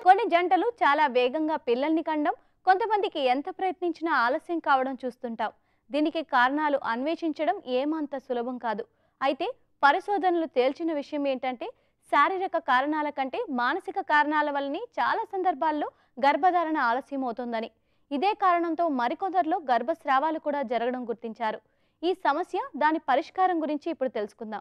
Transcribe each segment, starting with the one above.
కొన్ని జంటలు చాలా వేగంగా పిల్లల్ని కండం కొంతమందికి ఎంత ప్రయత్నించినా ఆలస్యం కావడం చూస్తుంటాం దీనికి కారణాలు అన్వేషించడం ఏమంత సులభం కాదు అయితే పరిశోధనలు తేల్చిన విషయం ఏంటంటే శారీరక కారణాల కంటే మానసిక కారణాల వల్లనే చాలా సందర్భాల్లో గర్భధారణ ఆలస్యం అవుతుందని ఇదే కారణంతో మరికొందరిలో గర్భస్రావాలు కూడా జరగడం గుర్తించారు ఈ సమస్య దాని పరిష్కారం గురించి ఇప్పుడు తెలుసుకుందాం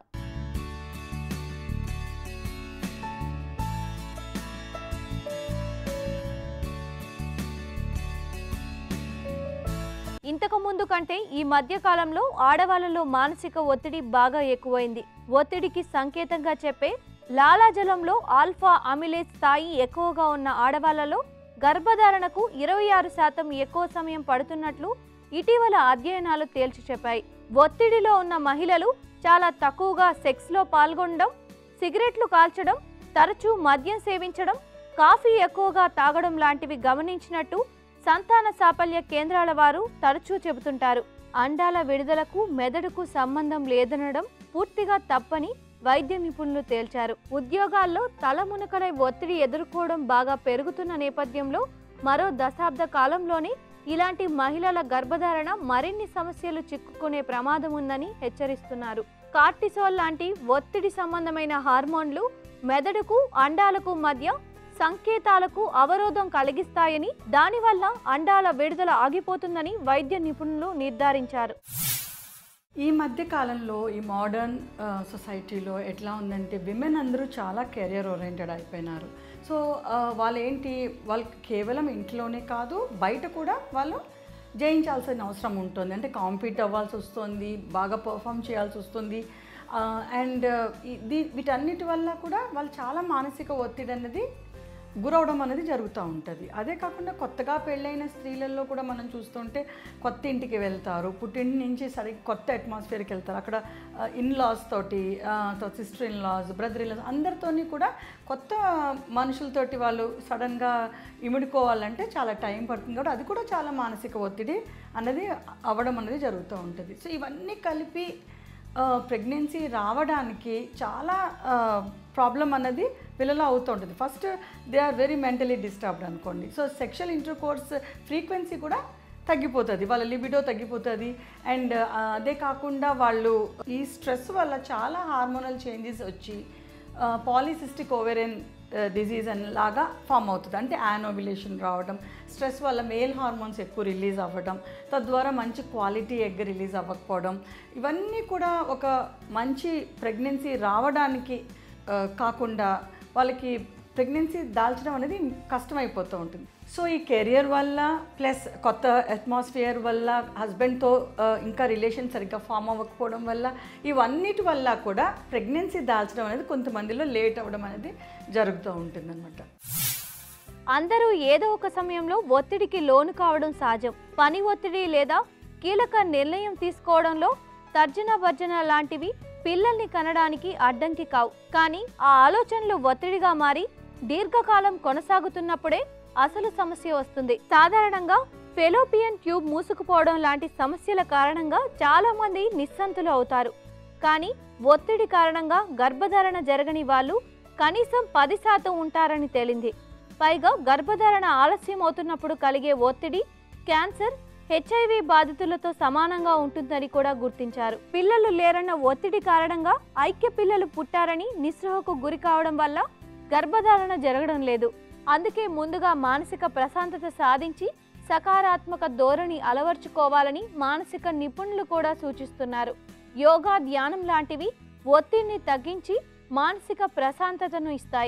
ఇంతకు ముందు కంటే ఈ మధ్య కాలంలో ఆడవాళ్ళలో మానసిక ఒత్తిడి బాగా ఎక్కువైంది ఒత్తిడికి సంకేతంగా చెప్పే లాలాజలంలో ఆల్ఫా అమిలేజ్ స్థాయి ఎక్కువగా ఉన్న ఆడవాళ్లలో గర్భధారణకు ఇరవై ఆరు శాతం ఎక్కువ సమయం పడుతున్నట్లు ఇటీవల అధ్యయనాలు తేల్చి చెప్పాయి ఒత్తిడిలో ఉన్న మహిళలు చాలా తక్కువగా సెక్స్లో పాల్గొనడం సిగరెట్లు కాల్చడం తరచూ మద్యం సేవించడం కాఫీ ఎక్కువగా తాగడం లాంటివి గమనించినట్టు సంతాన సాఫల్య కేంద్రాల వారు తరచూ చెబుతుంటారు అండాల విడుదలకు మెదడుకు సంబంధం లేదనడం పూర్తిగా తప్పని వైద్య నిపుణులు తేల్చారు ఉద్యోగాల్లో తలమునకలై ఒత్తిడి ఎదుర్కోవడం బాగా పెరుగుతున్న నేపథ్యంలో మరో దశాబ్ద కాలంలోనే ఇలాంటి మహిళల గర్భధారణ మరిన్ని సమస్యలు చిక్కుకునే ప్రమాదం ఉందని హెచ్చరిస్తున్నారు కార్టిసోల్ లాంటి ఒత్తిడి సంబంధమైన హార్మోన్లు మెదడుకు అండాలకు మధ్య సంకేతాలకు అవరోధం కలిగిస్తాయని దానివల్ల అండాల విడుదల ఆగిపోతుందని వైద్య నిపుణులు నిర్ధారించారు ఈ మధ్య కాలంలో ఈ మోడర్న్ సొసైటీలో ఎట్లా ఉందంటే విమెన్ అందరూ చాలా కెరియర్ ఓరియంటెడ్ అయిపోయినారు సో వాళ్ళు ఏంటి వాళ్ళు కేవలం ఇంట్లోనే కాదు బయట కూడా వాళ్ళు జయించాల్సిన అవసరం ఉంటుంది అంటే కాంపీట్ అవ్వాల్సి వస్తుంది బాగా పర్ఫామ్ చేయాల్సి వస్తుంది అండ్ ఇది వీటన్నిటి వల్ల కూడా వాళ్ళు చాలా మానసిక ఒత్తిడి అనేది గురవడం అనేది జరుగుతూ ఉంటుంది అదే కాకుండా కొత్తగా పెళ్ళైన స్త్రీలలో కూడా మనం చూస్తుంటే కొత్త ఇంటికి వెళ్తారు పుట్టింటి నుంచి సరి కొత్త అట్మాస్ఫియర్కి వెళ్తారు అక్కడ ఇన్ లాస్ తోటి sister in laws brother in laws అందరితోని కూడా కొత్త మనుషులతోటి వాళ్ళు సడన్గా ఇముడుకోవాలంటే చాలా టైం పడుతుంది కాబట్టి అది కూడా చాలా మానసిక ఒత్తిడి అన్నది అవ్వడం అనేది జరుగుతూ ఉంటుంది సో ఇవన్నీ కలిపి ప్రెగ్నెన్సీ రావడానికి చాలా ప్రాబ్లం అన్నది పిల్లలు అవుతూ ఉంటుంది first they are very mentally disturbed అనుకోండి so sexual intercourse frequency కూడా తగ్గిపోతుంది వాళ్ళ లిబిడో తగ్గిపోతుంది అండ్ అదే కాకుండా వాళ్ళు ఈ స్ట్రెస్ వల్ల చాలా హార్మోనల్ చేంజెస్ వచ్చి పాలిసిస్టిక్ ఓవెరియన్ డిజీజ్ అని లాగా ఫామ్ అవుతుంది అంటే యానోబిలేషన్ రావడం స్ట్రెస్ వల్ల మేల్ హార్మోన్స్ ఎక్కువ రిలీజ్ అవ్వడం తద్వారా మంచి క్వాలిటీ ఎగ్ రిలీజ్ అవ్వకపోవడం ఇవన్నీ కూడా ఒక మంచి ప్రెగ్నెన్సీ రావడానికి కాకుండా వాళ్ళకి ప్రెగ్నెన్సీ దాల్చడం అనేది కష్టమైపోతూ ఉంటుంది సో ఈ కెరియర్ వల్ల ప్లస్ కొత్త అట్మాస్ఫియర్ వల్ల హస్బెండ్తో ఇంకా రిలేషన్ సరిగ్గా ఫామ్ అవ్వకపోవడం వల్ల ఇవన్నిటి వల్ల కూడా ప్రెగ్నెన్సీ దాల్చడం అనేది కొంతమందిలో లేట్ అవ్వడం అనేది జరుగుతూ ఉంటుందన్నమాట అందరూ ఏదో ఒక సమయంలో ఒత్తిడికి లోను కావడం సహజం పని ఒత్తిడి లేదా కీలక నిర్ణయం తీసుకోవడంలో తర్జన భర్జన లాంటివి పిల్లల్ని కనడానికి అడ్డంకి కావు కానీ ఆ ఆలోచనలు ఒత్తిడిగా మారి దీర్ఘకాలం కొనసాగుతున్నప్పుడే అసలు సమస్య వస్తుంది సాధారణంగా ఫెలోపియన్ ట్యూబ్ మూసుకుపోవడం లాంటి సమస్యల కారణంగా చాలా మంది నిస్సంతులు అవుతారు కానీ ఒత్తిడి కారణంగా గర్భధారణ జరగని వాళ్ళు కనీసం పది శాతం ఉంటారని తేలింది పైగా గర్భధారణ ఆలస్యం అవుతున్నప్పుడు కలిగే ఒత్తిడి క్యాన్సర్ హెచ్ఐవి బాధితులతో సమానంగా ఉంటుందని కూడా గుర్తించారు పిల్లలు లేరన్న ఒత్తిడి కారణంగా ఐక్య పిల్లలు పుట్టారని నిస్పృహకు గురి కావడం వల్ల గర్భధారణ జరగడం లేదు అందుకే ముందుగా మానసిక ప్రశాంతత సాధించి సకారాత్మక ధోరణి అలవర్చుకోవాలని మానసిక నిపుణులు కూడా సూచిస్తున్నారు యోగా ధ్యానం లాంటివి ఒత్తిడిని తగ్గించి మానసిక ప్రశాంతతను ఇస్తాయి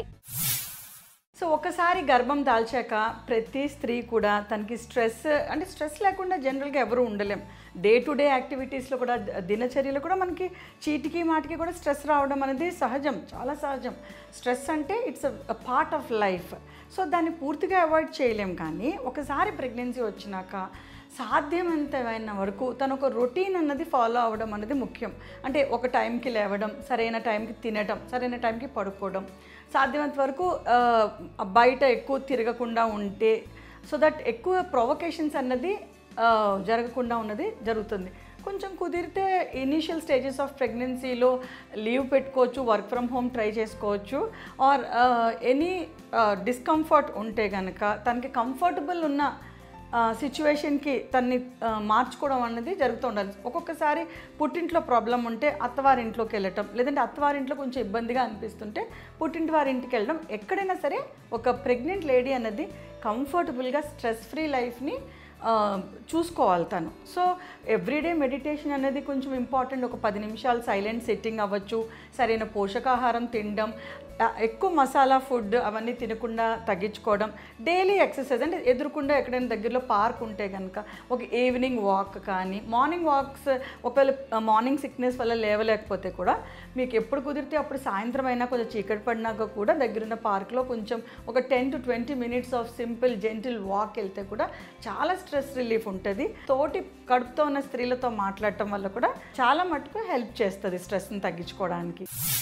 సో ఒకసారి గర్భం దాల్చాక ప్రతి స్త్రీ కూడా తనకి స్ట్రెస్ అంటే స్ట్రెస్ లేకుండా జనరల్గా ఎవరు ఉండలేం డే టు డే యాక్టివిటీస్లో కూడా ద- దినచర్యలో కూడా మనకి చీటికి మాటికి కూడా స్ట్రెస్ రావడం అనేది సహజం చాలా సహజం స్ట్రెస్ అంటే it's a part of life so దాన్ని పూర్తిగా అవాయిడ్ చేయలేం కానీ ఒకసారి ప్రెగ్నెన్సీ వచ్చినాక సాధ్యమైనంత వరకు తను ఒక రొటీన్ అన్నది ఫాలో అవ్వడం అనేది ముఖ్యం అంటే ఒక టైంకి లేవడం సరైన టైంకి తినడం సరైన టైంకి పడుకోవడం సాధ్యమైనంత వరకు ఆ, బయట ఎక్కువ తిరగకుండా ఉంటే సో దట్ ఎక్కువ ప్రొవకేషన్స్ అన్నది ఆ, జరగకుండా ఉన్నది జరుగుతుంది కొంచెం కుదిరితే ఇనీషియల్ స్టేజెస్ ఆఫ్ ప్రెగ్నెన్సీలో లీవ్ పెట్టుకోవచ్చు వర్క్ ఫ్రమ్ హోమ్ ట్రై చేసుకోవచ్చు ఆర్ ఎనీ డిస్కంఫర్ట్ ఉంటే కనుక తనకి కంఫర్టబుల్ ఉన్న సిచ్యువేషన్కి తన్ని ఆ, మార్చుకోవడం అన్నది జరుగుతూ ఉండాలి ఒక్కొక్కసారి పుట్టింట్లో ప్రాబ్లం ఉంటే అత్తవారింట్లోకి వెళ్ళటం లేదంటే అత్తవారింట్లో కొంచెం ఇబ్బందిగా అనిపిస్తుంటే పుట్టింటి వారింటికి వెళ్ళడం ఎక్కడైనా సరే ఒక ప్రెగ్నెంట్ లేడీ అన్నది కంఫర్టబుల్గా స్ట్రెస్ ఫ్రీ లైఫ్ని ఆ, చూసుకోవాలి తను సో ఎవ్రీడే మెడిటేషన్ అనేది కొంచెం ఇంపార్టెంట్ ఒక పది నిమిషాలు సైలెంట్ సిట్టింగ్ అవ్వచ్చు సరైన పోషకాహారం తినడం ఆ, ఎక్కువ మసాలా ఫుడ్ అవన్నీ తినకుండా తగ్గించుకోవడం డైలీ ఎక్సర్సైజ్ అంటే ఎదురుకుండా ఎక్కడైనా దగ్గరలో పార్క్ ఉంటే కనుక ఒక ఈవినింగ్ వాక్ కానీ మార్నింగ్ వాక్స్ ఒకవేళ మార్నింగ్ సిక్నెస్ వల్ల లేవలేకపోతే కూడా మీకు ఎప్పుడు కుదిరితే అప్పుడు సాయంత్రం అయినా కొంచెం చీకటి పడినాక కూడా దగ్గరున్న పార్క్లో కొంచెం ఒక ten to twenty minutes of simple gentle walk వెళ్తే కూడా చాలా స్ట్రెస్ రిలీఫ్ ఉంటుంది తోటి కడుపుతో ఉన్న స్త్రీలతో మాట్లాడటం వల్ల కూడా చాలా మటుకు హెల్ప్ చేస్తుంది స్ట్రెస్ని తగ్గించుకోవడానికి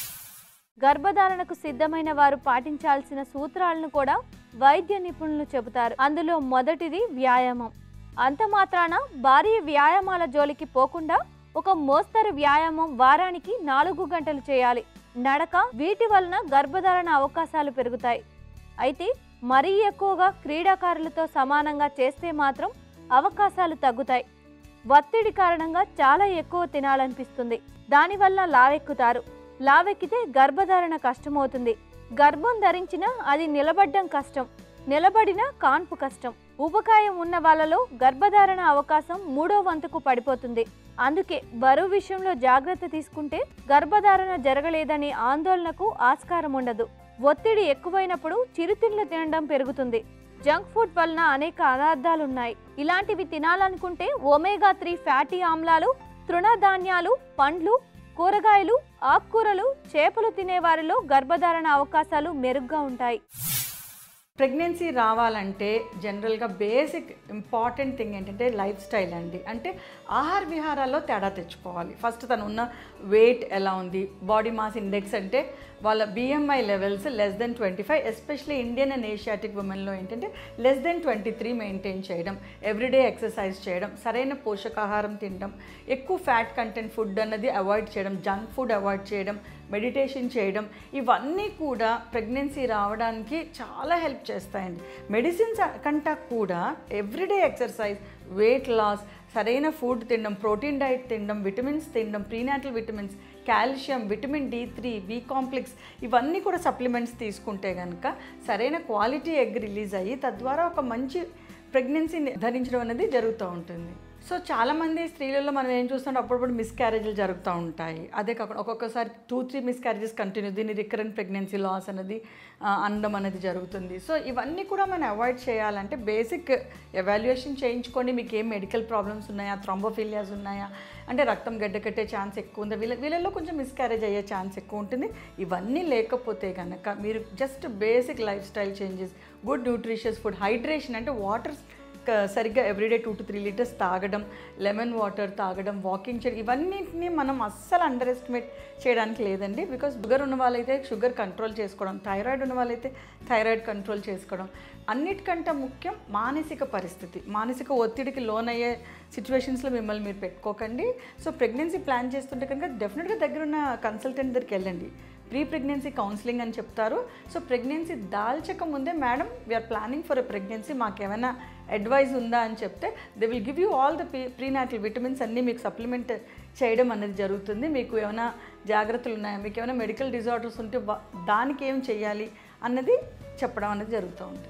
గర్భధారణకు సిద్ధమైన వారు పాటించాల్సిన సూత్రాలను కూడా వైద్య నిపుణులు చెబుతారు అందులో మొదటిది వ్యాయామం అంత మాత్రాన భారీ వ్యాయామాల జోలికి పోకుండా ఒక మోస్తరు వ్యాయామం వారానికి నాలుగు గంటలు చేయాలి నడక వీటి వలన గర్భధారణ అవకాశాలు పెరుగుతాయి అయితే మరీ ఎక్కువగా క్రీడాకారులతో సమానంగా చేస్తే మాత్రం అవకాశాలు తగ్గుతాయి ఒత్తిడి కారణంగా చాలా ఎక్కువ తినాలనిపిస్తుంది దానివల్ల లావెక్కుతారు లావెక్కితే గర్భధారణ కష్టమవుతుంది గర్భం ధరించినా అది నిలబడ్డం కష్టం నిలబడిన కాన్పు కష్టం ఉపకాయం ఉన్న వాళ్ళలో గర్భధారణ అవకాశం మూడో వంతుకు పడిపోతుంది అందుకే బరువు విషయంలో జాగ్రత్త తీసుకుంటే గర్భధారణ జరగలేదని ఆందోళనకు ఆస్కారం ఉండదు ఒత్తిడి ఎక్కువైనప్పుడు చిరుతిండ్లు తినడం పెరుగుతుంది జంక్ ఫుడ్ వలన అనేక అనర్థాలున్నాయి ఇలాంటివి తినాలనుకుంటే ఒమేగా త్రీ ఫ్యాటీ ఆమ్లాలు తృణధాన్యాలు పండ్లు కూరగాయలు ఆకుకూరలు చేపలు తినేవారిలో గర్భధారణ అవకాశాలు మెరుగ్గా ఉంటాయి ప్రెగ్నెన్సీ రావాలంటే జనరల్గా బేసిక్ ఇంపార్టెంట్ థింగ్ ఏంటంటే లైఫ్ స్టైల్ అండి అంటే ఆహార విహారాల్లో తేడా తెచ్చుకోవాలి ఫస్ట్ తను ఉన్న వెయిట్ ఎలా ఉంది బాడీ మాస్ ఇండెక్స్ అంటే వాళ్ళ BMI levels less than twenty five especially Indian and Asiatic ఉమెన్లో ఏంటంటే less than twenty three maintain చేయడం ఎవ్రీడే ఎక్సర్సైజ్ చేయడం సరైన పోషకాహారం తినడం ఎక్కువ ఫ్యాట్ కంటెంట్ ఫుడ్ అన్నది అవాయిడ్ చేయడం జంక్ ఫుడ్ అవాయిడ్ చేయడం మెడిటేషన్ చేయడం ఇవన్నీ కూడా ప్రెగ్నెన్సీ రావడానికి చాలా హెల్ప్ చేస్తాయండి మెడిసిన్స్ కంటా కూడా ఎవ్రీడే ఎక్సర్సైజ్ వెయిట్ లాస్ సరైన ఫుడ్ తినడం ప్రోటీన్ డైట్ తినడం విటమిన్స్ తినడం prenatal vitamins calcium vitamin D three B complex ఇవన్నీ కూడా సప్లిమెంట్స్ తీసుకుంటే కనుక సరైన క్వాలిటీ ఎగ్ రిలీజ్ అయ్యి తద్వారా ఒక మంచి ప్రెగ్నెన్సీని ధరించడం అనేది జరుగుతూ ఉంటుంది సో చాలామంది స్త్రీలలో మనం ఏం చూస్తుంటే అప్పుడప్పుడు మిస్క్యారేజ్లు జరుగుతూ ఉంటాయి అదే కాకుండా ఒక్కొక్కసారి టూ త్రీ మిస్క్యారేజెస్ కంటిన్యూ దీన్ని రికరెంట్ ప్రెగ్నెన్సీ లాస్ అనేది ఆ, అందం అనేది జరుగుతుంది సో ఇవన్నీ కూడా మనం అవాయిడ్ చేయాలంటే బేసిక్ ఎవాల్యుయేషన్ చేయించుకోండి మీకు ఏం మెడికల్ ప్రాబ్లమ్స్ ఉన్నాయా థ్రాంబోఫిలియాస్ ఉన్నాయా అంటే రక్తం గడ్డ కట్టే ఛాన్స్ ఎక్కువ ఉంది వీళ్ళ వీళ్ళల్లో కొంచెం మిస్క్యారేజ్ అయ్యే ఛాన్స్ ఎక్కువ ఉంటుంది ఇవన్నీ లేకపోతే కనుక మీరు just basic lifestyle changes good nutritious food hydration అంటే వాటర్ క- సరిగ్గా everyday two to three litres తాగడం లెమన్ వాటర్ తాగడం వాకింగ్ చేయడం ఇవన్నిటిని మనం అస్సలు అండర్ ఎస్టిమేట్ చేయడానికి లేదండి బికాస్ షుగర్ ఉన్న వాళ్ళైతే షుగర్ కంట్రోల్ చేసుకోవడం థైరాయిడ్ ఉన్న వాళ్ళైతే థైరాయిడ్ కంట్రోల్ చేసుకోవడం అన్నిటికంటే ముఖ్యం మానసిక పరిస్థితి మానసిక ఒత్తిడికి లోనయ్యే సిచ్యువేషన్స్లో మిమ్మల్ని మీరు పెట్టుకోకండి సో ప్రెగ్నెన్సీ ప్లాన్ చేస్తుంటే కనుక డెఫినెట్గా దగ్గరున్న కన్సల్టెంట్ దగ్గరికి వెళ్ళండి ప్రీ ప్రెగ్నెన్సీ కౌన్సిలింగ్ అని చెప్తారు సో ప్రెగ్నెన్సీ దాల్చక ముందే madam we are planning for a pregnancy మాకు ఏమైనా అడ్వైస్ ఉందా అని చెప్తే they will give you all the prenatal vitamins అన్నీ మీకు సప్లిమెంట్ చేయడం అనేది జరుగుతుంది మీకు ఏమైనా జాగ్రత్తలు ఉన్నాయా మీకు ఏమైనా మెడికల్ డిజార్డర్స్ ఉంటే వా- దానికి ఏం చేయాలి అన్నది చెప్పడం అనేది జరుగుతూ ఉంటుంది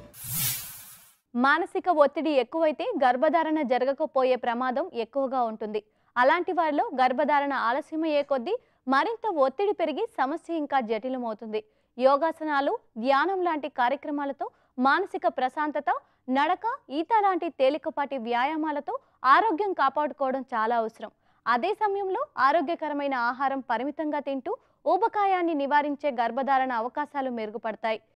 మానసిక ఒత్తిడి ఎక్కువైతే గర్భధారణ జరగకపోయే ప్రమాదం ఎక్కువగా ఉంటుంది అలాంటి వారిలో గర్భధారణ ఆలస్యమయ్యే కొద్దీ మరింత ఒత్తిడి పెరిగి సమస్య ఇంకా జటిలమవుతుంది యోగాసనాలు ధ్యానం లాంటి కార్యక్రమాలతో మానసిక ప్రశాంతత నడక ఈత లాంటి తేలికపాటి వ్యాయామాలతో ఆరోగ్యం కాపాడుకోవడం చాలా అవసరం అదే సమయంలో ఆరోగ్యకరమైన ఆహారం పరిమితంగా తింటూ ఊబకాయాన్ని నివారించే గర్భధారణ అవకాశాలు మెరుగుపడతాయి